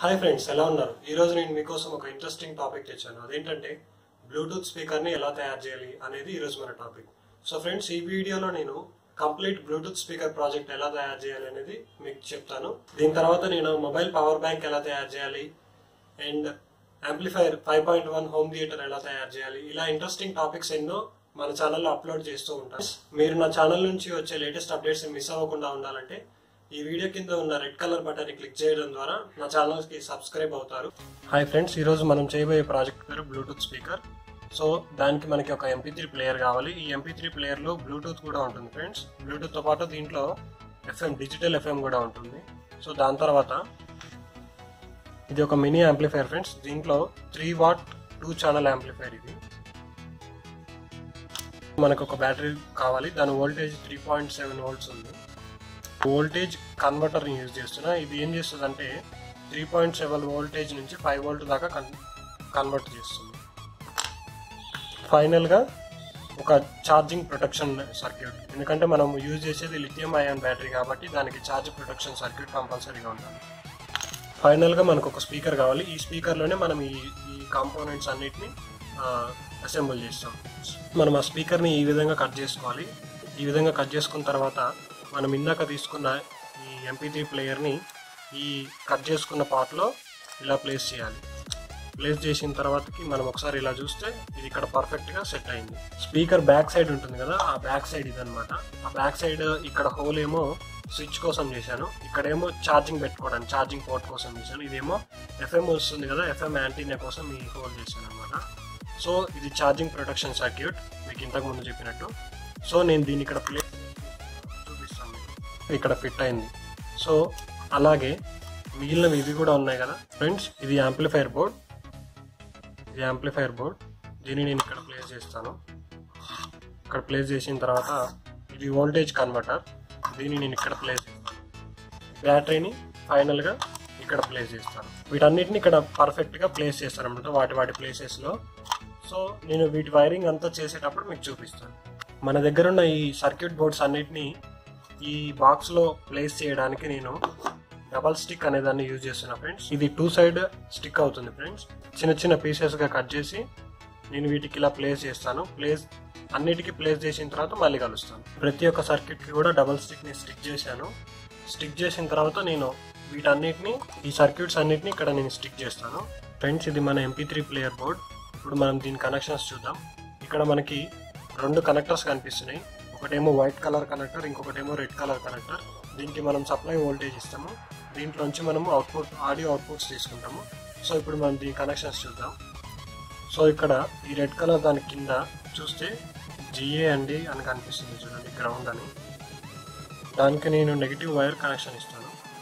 Hi friends ఎలా ఉన్నారు ఈ రోజు నేను మీకోసం ఒక ఇంట్రెస్టింగ్ టాపిక్ తెచ్చాను అదేంటంటే బ్లూటూత్ స్పీకర్ని ఎలా తయారు చేయాలి అనేది ఈ రోజు మన టాపిక్ సో ఫ్రెండ్స్ ఈ వీడియోలో నేను కంప్లీట్ బ్లూటూత్ స్పీకర్ ప్రాజెక్ట్ ఎలా తయారు చేయాలి అనేది మీకు చెప్తాను దీని తర్వాత నేను మొబైల్ పవర్ బ్యాంక్ ఎలా తయారు చేయాలి and amplifier five point one home theatre ఎలా తయారు చేయాలి ఇలా ఇంట్రెస్టింగ్ టాపిక్స్ ఎన్నో మన ఛానల్లో అప్లోడ్ చేస్తూ ఉంటాను మీరు నా ఛానల్ నుంచి వచ్చే లేటెస్ట్ అప్డేట్స్ మిస్ అవ్వకుండా ఉండాలంటే ఈ వీడియో కింద ఉన్న రెడ్ కలర్ బటన్ క్లిక్ చేయడం ద్వారా నా ఛానల్ కి సబ్స్క్రైబ్ అవుతారు హాయ్ ఫ్రెండ్స్ ఈ రోజు మనం చేయబోయే ప్రాజెక్ట్ పేరు బ్లూటూత్ స్పీకర్ సో దానికి మనకి ఒక ఎంపీ త్రీ ప్లేయర్ కావాలి ఈ ఎంపీ త్రీ ప్లేయర్ లో బ్లూటూత్ కూడా ఉంటుంది ఫ్రెండ్స్ బ్లూటూత్ తో పాటు దీంట్లో ఎఫ్ఎం డిజిటల్ ఎఫ్ఎం కూడా ఉంటుంది సో దాని తర్వాత ఇది ఒక మినీ యాంప్లిఫైర్ ఫ్రెండ్స్ దీంట్లో three watt two channel amplifier ఇది మనకు ఒక బ్యాటరీ కావాలి దాని voltage three point seven volts ఉంది వోల్టేజ్ కన్వర్టర్ యూజ్ చేస్తున్నా ఇది ఏం చేస్తుంది అంటే త్రీ పాయింట్ సెవెన్ వోల్టేజ్ నుంచి ఫైవ్ వోల్ట్ దాకా కన్ కన్వర్ట్ చేస్తుంది ఫైనల్గా ఒక ఛార్జింగ్ ప్రొటెక్షన్ సర్క్యూట్ ఎందుకంటే మనం యూజ్ చేసేది లిథియం అయాన్ బ్యాటరీ కాబట్టి దానికి ఛార్జ్ ప్రొటెక్షన్ సర్క్యూట్ కంపల్సరీగా ఉండాలి ఫైనల్గా మనకు ఒక స్పీకర్ కావాలి ఈ స్పీకర్లోనే మనం ఈ ఈ కాంపోనెంట్స్ అన్నిటిని అసెంబుల్ చేస్తాం మనం ఆ స్పీకర్ని ఈ విధంగా కట్ చేసుకోవాలి ఈ విధంగా కట్ చేసుకున్న తర్వాత మనం ఇందాక తీసుకున్న ఈ ఎంపీ త్రీ ప్లేయర్ని ఈ కట్ చేసుకున్న పార్ట్లో ఇలా ప్లేస్ చేయాలి ప్లేస్ చేసిన తర్వాతకి మనం ఒకసారి ఇలా చూస్తే ఇది ఇక్కడ పర్ఫెక్ట్గా సెట్ అయింది స్పీకర్ బ్యాక్ సైడ్ ఉంటుంది కదా ఆ బ్యాక్ సైడ్ ఇదనమాట ఆ బ్యాక్ సైడ్ ఇక్కడ హోల్ ఏమో స్విచ్ కోసం చేశాను ఇక్కడేమో ఛార్జింగ్ పెట్టుకోవడానికి ఛార్జింగ్ పోర్ట్ కోసం చేశాను ఇదేమో ఎఫ్ఎం వస్తుంది కదా ఎఫ్ఎం యాంటీనా కోసం ఈ హోల్ చేశాను అనమాట సో ఇది ఛార్జింగ్ ప్రొటెక్షన్ సర్క్యూట్ మీకు ఇంతకు ముందు చెప్పినట్టు సో నేను దీన్ని ఇక్కడ ప్లే చూపిస్తాను మీకు. ఇక్కడ ఫిట్ అయింది సో అలాగే మిగిలినవి ఇవి కూడా ఉన్నాయి కదా ఫ్రెండ్స్ ఇది యాంప్లిఫైర్ బోర్డ్ ఇది యాంప్లిఫైర్ బోర్డ్ దీన్ని నేను ఇక్కడ ప్లేస్ చేస్తాను ఇక్కడ ప్లేస్ చేసిన తర్వాత ఇది వోల్టేజ్ కన్వర్టర్ దీన్ని నేను ఇక్కడ ప్లేస్ చేస్తాను బ్యాటరీని ఫైనల్గా ఇక్కడ ప్లేస్ చేస్తాను వీటన్నిటిని ఇక్కడ పర్ఫెక్ట్గా ప్లేస్ చేస్తాను అనమాట వాటి వాటి ప్లేసెస్లో సో నేను వీటి వైరింగ్ అంతా చేసేటప్పుడు మీకు చూపిస్తాను మన దగ్గర ఉన్న ఈ సర్క్యూట్ బోర్డ్స్ అన్నిటిని ఈ బాక్స్లో ప్లేస్ చేయడానికి నేను డబల్ స్టిక్ అనే దాన్ని యూజ్ చేస్తున్నా ఫ్రెండ్స్ ఇది టూ సైడ్ స్టిక్ అవుతుంది ఫ్రెండ్స్ చిన్న చిన్న పీసెస్గా కట్ చేసి నేను వీటికి ఇలా ప్లేస్ చేస్తాను ప్లేస్ అన్నిటికీ ప్లేస్ చేసిన తర్వాత మళ్ళీ కలుస్తాను ప్రతి ఒక్క సర్క్యూట్కి కూడా డబల్ స్టిక్ని స్టిక్ చేశాను స్టిక్ చేసిన తర్వాత నేను వీటన్నిటిని ఈ సర్క్యూట్స్ అన్నిటిని ఇక్కడ నేను స్టిక్ చేస్తాను ఫ్రెండ్స్ ఇది మన ఎంపీ త్రీ ప్లేయర్ బోర్డ్ ఇప్పుడు మనం దీని కనెక్షన్స్ చూద్దాం ఇక్కడ మనకి రెండు కనెక్టర్స్ కనిపిస్తున్నాయి ఒకటేమో వైట్ కలర్ కనెక్టర్ ఇంకొకటేమో రెడ్ కలర్ కనెక్టర్ దీనికి మనం సప్లై వోల్టేజ్ ఇస్తాము దీంట్లోంచి మనము అవుట్పుట్ ఆడియో అవుట్పుట్స్ తీసుకుంటాము సో ఇప్పుడు మనం దీని కనెక్షన్స్ చూద్దాం సో ఇక్కడ ఈ రెడ్ కలర్ దాని కింద చూస్తే జిఏ అండి అని కనిపిస్తుంది చూడండి గ్రౌండ్ అని దానికి నేను నెగిటివ్ వైర్ కనెక్షన్ ఇస్తాను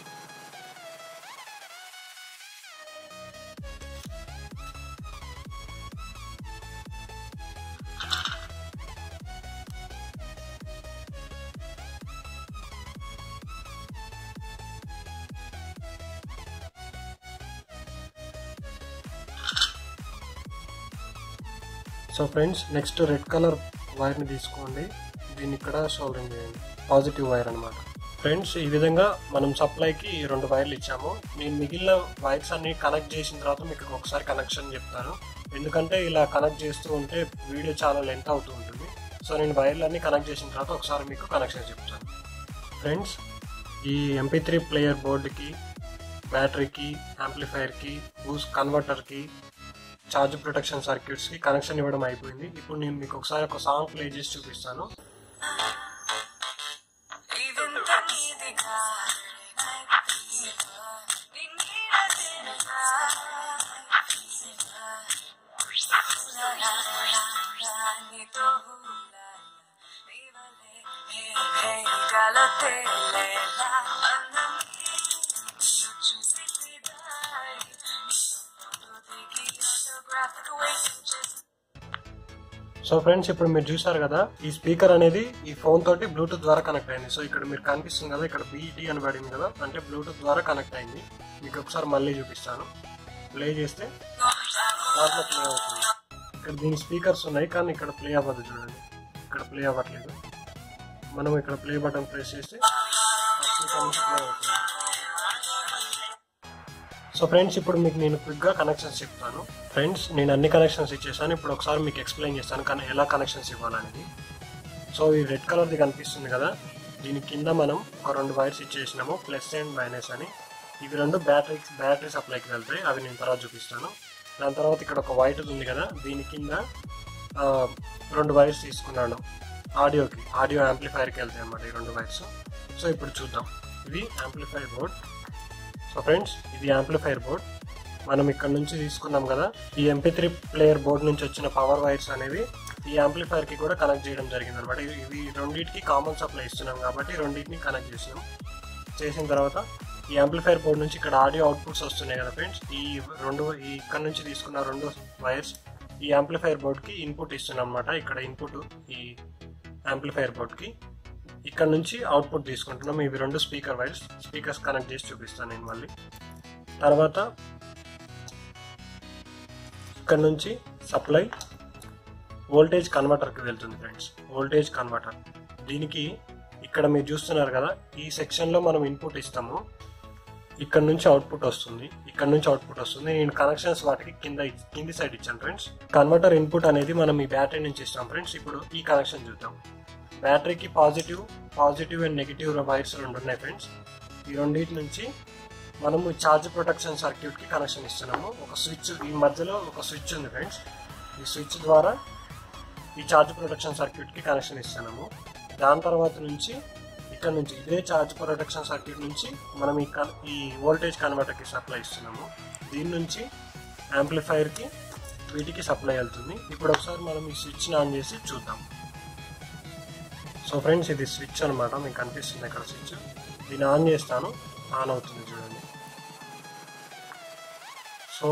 so friends next red colour వైర్ని తీసుకోండి దీన్ని ఇక్కడ సోల్డరింగ్ చేయండి పాజిటివ్ వైర్ అనమాట ఫ్రెండ్స్ ఈ విధంగా మనం సప్లైకి రెండు వైర్లు ఇచ్చాము నేను మిగిలిన వైర్స్ అన్ని కనెక్ట్ చేసిన తర్వాత మీకు ఒకసారి కనెక్షన్ చెప్తాను ఎందుకంటే ఇలా కనెక్ట్ చేస్తూ ఉంటే వీడియో చాలా లెంత్ అవుతూ ఉంటుంది సో నేను వైర్లు అన్ని కనెక్ట్ చేసిన తర్వాత ఒకసారి మీకు కనెక్షన్ చెప్తాను ఫ్రెండ్స్ ఈ ఎంపీ త్రీ ప్లేయర్ బోర్డుకి బ్యాటరీకి యాంప్లిఫైర్కి బూస్ట్ కన్వర్టర్కి ఛార్జ్ ప్రొటెక్షన్ సర్క్యూట్స్ కి కనెక్షన్ ఇవ్వడం అయిపోయింది ఇప్పుడు నేను మీకు ఒకసారి ఒక సాంగ్ ప్లే చేసి చూపిస్తాను Even నీదిగా నీ నీడదినగా నీతో నీ వలే హే హే గాలో తేలేలా అన్నం చూసి ఫిదాయి నీతో దిగి autographic wages సో ఫ్రెండ్స్ ఇప్పుడు మీరు చూసారు కదా ఈ స్పీకర్ అనేది ఈ ఫోన్ తోటి బ్లూటూత్ ద్వారా కనెక్ట్ అయింది సో ఇక్కడ మీరు కనిపిస్తుంది కదా ఇక్కడ బీఈటీ అని పడింది కదా అంటే బ్లూటూత్ ద్వారా కనెక్ట్ అయింది మీకు ఒకసారి మళ్ళీ చూపిస్తాను ప్లే చేస్తే దాంట్లో ప్లే అవుతుంది ఇక్కడ దీని స్పీకర్స్ ఉన్నాయి కానీ ఇక్కడ ప్లే అవ్వదు చూడండి ఇక్కడ ప్లే అవ్వట్లేదు మనం ఇక్కడ ప్లే బటన్ ప్రెస్ చేస్తే ఆ స్పీకర్ నుంచి ప్లే అవుతుంది సో ఫ్రెండ్స్ ఇప్పుడు మీకు నేను క్విక్గా కనెక్షన్స్ చెప్తాను ఫ్రెండ్స్ నేను అన్ని కనెక్షన్స్ ఇచ్చేసాను ఇప్పుడు ఒకసారి మీకు ఎక్స్ప్లెయిన్ చేస్తాను కానీ ఎలా కనెక్షన్స్ ఇవ్వాలనేది సో ఈ రెడ్ కలర్ది కనిపిస్తుంది కదా దీని కింద మనం ఒక రెండు వైర్స్ ఇచ్చేసినాము ప్లస్ అండ్ మైనస్ అని ఇవి రెండు బ్యాటరీ బ్యాటరీ సప్లైకి వెళ్తాయి అవి నేను తర్వాత చూపిస్తాను దాని తర్వాత ఇక్కడ ఒక వైట్ ఉంది కదా దీని కింద ఆ, రెండు వైర్స్ తీసుకున్నాను ఆడియోకి ఆడియో యాంప్లిఫైర్కి వెళ్తాయి అన్నమాట ఈ రెండు వైర్స్ సో ఇప్పుడు చూద్దాం ఇది యాంప్లిఫైర్ బోర్డ్ సో ఫ్రెండ్స్ ఇది యాంప్లిఫైర్ బోర్డ్ మనం ఇక్కడ నుంచి తీసుకున్నాం కదా ఈ ఎంపీ త్రీ ప్లేయర్ బోర్డ్ నుంచి వచ్చిన పవర్ వైర్స్ అనేవి ఈ యాంప్లిఫైర్ కి కూడా కనెక్ట్ చేయడం జరిగింది అనమాట ఇవి రెండింటికి కామన్ సప్లై ఇస్తున్నాం కాబట్టి రెండింటిని కనెక్ట్ చేసినాం చేసిన తర్వాత ఈ యాంప్లిఫైర్ బోర్డ్ నుంచి ఇక్కడ ఆడియో అవుట్పుట్స్ వస్తున్నాయి కదా ఫ్రెండ్స్ ఈ రెండు ఈ ఇక్కడ నుంచి తీసుకున్న రెండు వైర్స్ ఈ యాంప్లిఫైర్ బోర్డ్కి ఇన్పుట్ ఇస్తున్నాం అనమాట ఇక్కడ ఇన్పుట్ ఈ యాంప్లిఫైర్ బోర్డ్కి ఇక్కడ నుంచి అవుట్పుట్ తీసుకుంటున్నాం ఇవి రెండు స్పీకర్ వైర్స్ స్పీకర్స్ కనెక్ట్ చేసి చూపిస్తాను నేను మళ్ళీ తర్వాత ఇక్కడ నుంచి సప్లై వోల్టేజ్ కన్వర్టర్కి వెళ్తుంది ఫ్రెండ్స్ వోల్టేజ్ కన్వర్టర్ దీనికి ఇక్కడ మీరు చూస్తున్నారు కదా ఈ సెక్షన్లో మనం ఇన్పుట్ ఇస్తాము ఇక్కడ నుంచి అవుట్పుట్ వస్తుంది ఇక్కడ నుంచి అవుట్పుట్ వస్తుంది నేను కనెక్షన్స్ వాటికి కింద ఇచ్- కింది సైడ్ ఇచ్చాను ఫ్రెండ్స్ కన్వర్టర్ ఇన్పుట్ అనేది మనం ఈ బ్యాటరీ నుంచి ఇస్తాం ఫ్రెండ్స్ ఇప్పుడు ఈ కనెక్షన్ చూద్దాం బ్యాటరీకి positive positive and negative wires రెండు ఉన్నాయి ఫ్రెండ్స్ ఈ రెండింటి నుంచి మనము ఛార్జ్ ప్రొటెక్షన్ సర్క్యూట్ కి కనెక్షన్ ఇస్తున్నాము ఒక స్విచ్ ఈ మధ్యలో ఒక స్విచ్ ఉంది ఫ్రెండ్స్ ఈ స్విచ్ ద్వారా ఈ ఛార్జ్ ప్రొటెక్షన్ సర్క్యూట్ కి కనెక్షన్ ఇస్తున్నాము దాని తర్వాత నుంచి ఇక్కడ నుంచి ఇదే ఛార్జ్ ప్రొటెక్షన్ సర్క్యూట్ నుంచి మనం ఈ కన్- ఈ వోల్టేజ్ కన్వర్టర్ కి సప్లై ఇస్తున్నాము దీని నుంచి యాంప్లిఫైర్ కి వీటికి సప్లై వెళ్తుంది ఇప్పుడు ఒకసారి మనం ఈ స్విచ్ ఆన్ చేసి చూద్దాం సో ఫ్రెండ్స్ ఇది స్విచ్ అనమాట మీకు కనిపిస్తుంది ఇక్కడ స్విచ్ దీన్ని ఆన్ చేస్తాను ఆన్ అవుతుంది చూడండి సో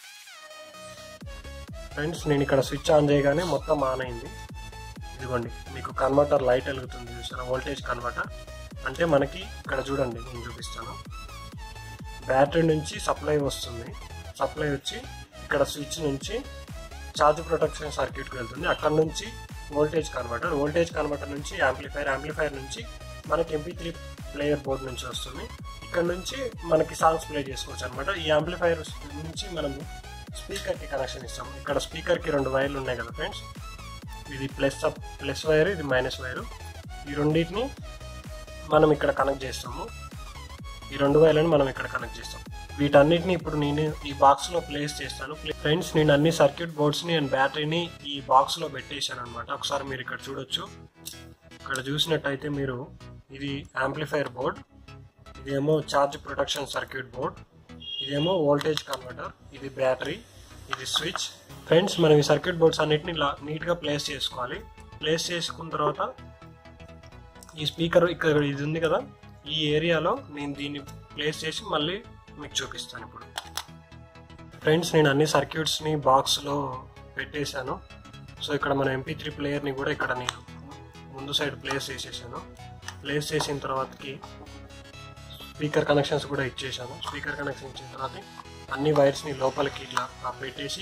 ఫ్రెండ్స్ నేను ఇక్కడ స్విచ్ ఆన్ చేయగానే మొత్తం ఆన్ అయింది ఇదిగోండి మీకు కన్వర్టర్ లైట్ వెలుగుతుంది చూసారా వోల్టేజ్ కన్వర్టర్ అంటే మనకి ఇక్కడ చూడండి నేను చూపిస్తాను బ్యాటరీ నుంచి సప్లై వస్తుంది సప్లై వచ్చి ఇక్కడ స్విచ్ నుంచి ఛార్జ్ ప్రొటెక్షన్ సర్క్యూట్కి వెళ్తుంది అక్కడ నుంచి వోల్టేజ్ కన్వర్టర్ వోల్టేజ్ కన్వర్టర్ నుంచి యాంప్లిఫైర్ యాంప్లిఫైర్ నుంచి మనకి ఎంపీ త్రీ ప్లేయర్ బోర్డ్ నుంచి వస్తుంది ఇక్కడ నుంచి మనకి సాంగ్స్ ప్లే చేసుకోవచ్చు అనమాట ఈ యాంప్లిఫైర్ నుంచి మనము స్పీకర్కి కనెక్షన్ ఇస్తాం ఇక్కడ స్పీకర్కి రెండు వైర్లు ఉన్నాయి కదా ఫ్రెండ్స్ ఇది ప్లస్ ప్లస్ వైర్ ఇది మైనస్ వైరు ఈ రెండింటిని మనం ఇక్కడ కనెక్ట్ చేస్తాము ఈ రెండు వైర్లను మనం ఇక్కడ కనెక్ట్ చేస్తాం వీటన్నిటిని ఇప్పుడు నేను ఈ బాక్స్ లో ప్లేస్ చేస్తాను ఫ్రెండ్స్ నేను అన్ని సర్క్యూట్ బోర్డ్స్ ని అండ్ బ్యాటరీని ఈ బాక్స్ లో పెట్టేశాను అనమాట ఒకసారి మీరు ఇక్కడ చూడొచ్చు ఇక్కడ చూసినట్టయితే మీరు ఇది యాంప్లిఫైర్ బోర్డ్ ఇదేమో ఛార్జ్ ప్రొటెక్షన్ సర్క్యూట్ బోర్డ్ ఇదేమో వోల్టేజ్ కన్వర్టర్ ఇది బ్యాటరీ ఇది స్విచ్ ఫ్రెండ్స్ మనం ఈ సర్క్యూట్ బోర్డ్స్ అన్నిటిని ఇలా నీట్గా ప్లేస్ చేసుకోవాలి ప్లేస్ చేసుకున్న తర్వాత ఈ స్పీకర్ ఇక్కడ ఇది ఉంది కదా ఈ ఏరియాలో నేను దీన్ని ప్లేస్ చేసి మళ్ళీ మీకు చూపిస్తాను ఇప్పుడు ఫ్రెండ్స్ నేను అన్ని సర్క్యూట్స్ని బాక్స్లో పెట్టేశాను సో ఇక్కడ మన ఎంపీ త్రీ ప్లేయర్ని కూడా ఇక్కడ నేను ముందు సైడ్ ప్లేస్ చేసేసాను ప్లేస్ చేసిన తర్వాతకి స్పీకర్ కనెక్షన్స్ కూడా ఇచ్చేసాను స్పీకర్ కనెక్షన్ ఇచ్చిన తర్వాత అన్ని వైర్స్ని లోపలికి ఇట్లా పెట్టేసి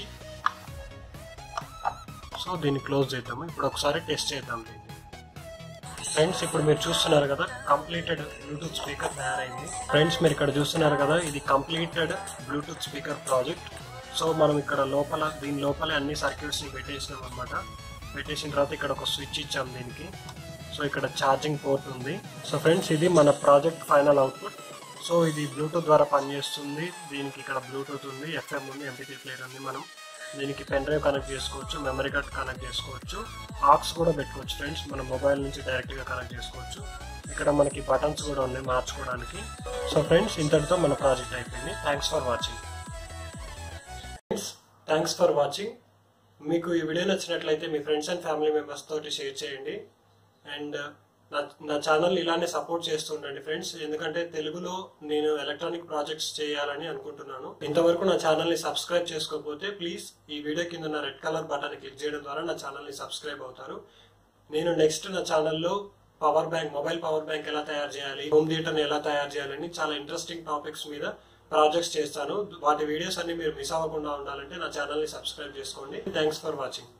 సో దీన్ని క్లోజ్ చేద్దాము ఇప్పుడు ఒకసారి టెస్ట్ చేద్దాం దీన్ని ఫ్రెండ్స్ ఇప్పుడు మీరు చూస్తున్నారు కదా కంప్లీటెడ్ బ్లూటూత్ స్పీకర్ తయారైంది ఫ్రెండ్స్ మీరు ఇక్కడ చూస్తున్నారు కదా ఇది completed Bluetooth speaker project so మనం ఇక్కడ లోపల దీని లోపలే అన్ని సర్క్యూట్స్ ని పెట్టేసినాం అనమాట పెట్టేసిన తర్వాత ఇక్కడ ఒక స్విచ్ ఇచ్చాం దీనికి సో ఇక్కడ ఛార్జింగ్ పోర్ట్ ఉంది సో ఫ్రెండ్స్ ఇది మన ప్రాజెక్ట్ ఫైనల్ అవుట్పుట్ సో ఇది బ్లూటూత్ ద్వారా పనిచేస్తుంది దీనికి ఇక్కడ బ్లూటూత్ ఉంది ఎఫ్ఎం ఉంది ఎంపీటీ ప్లేయర్ ఉంది మనం దీనికి పెన్ డ్రైవ్ కనెక్ట్ చేసుకోవచ్చు మెమరీ కార్డ్ కనెక్ట్ చేసుకోవచ్చు ఆక్స్ కూడా పెట్టుకోవచ్చు ఫ్రెండ్స్ మన మొబైల్ నుంచి డైరెక్ట్గా కనెక్ట్ చేసుకోవచ్చు ఇక్కడ మనకి బటన్స్ కూడా ఉన్నాయి మార్చుకోవడానికి సో ఫ్రెండ్స్ ఇంతటితో మన ప్రాజెక్ట్ అయిపోయింది thanks for watching friends thanks for watching మీకు ఈ వీడియో నచ్చినట్లయితే మీ ఫ్రెండ్స్ అండ్ ఫ్యామిలీ మెంబర్స్ తోటి షేర్ చేయండి అండ్ నా నా ఛానల్ ఇలానే సపోర్ట్ చేస్తుండండి ఫ్రెండ్స్ ఎందుకంటే తెలుగులో నేను ఎలక్ట్రానిక్ ప్రాజెక్ట్స్ చేయాలని అనుకుంటున్నాను ఇంతవరకు నా ఛానల్ ని సబ్స్క్రైబ్ చేసుకోకపోతే ప్లీజ్ ఈ వీడియో కింద ఉన్న రెడ్ కలర్ బటన్ క్లిక్ చేయడం ద్వారా నా ఛానల్ ని సబ్స్క్రైబ్ అవుతారు నేను నెక్స్ట్ నా ఛానల్లో power bank mobile power bank ఎలా తయారు చేయాలి హోమ్ థియేటర్ ఎలా తయారు చేయాలని చాలా ఇంట్రెస్టింగ్ టాపిక్స్ మీద ప్రాజెక్ట్స్ చేస్తాను వాటి వీడియోస్ అన్ని మీరు మిస్ అవ్వకుండా ఉండాలంటే నా ఛానల్ ని సబ్స్క్రైబ్ చేసుకోండి థ్యాంక్స్ ఫర్ వాచింగ్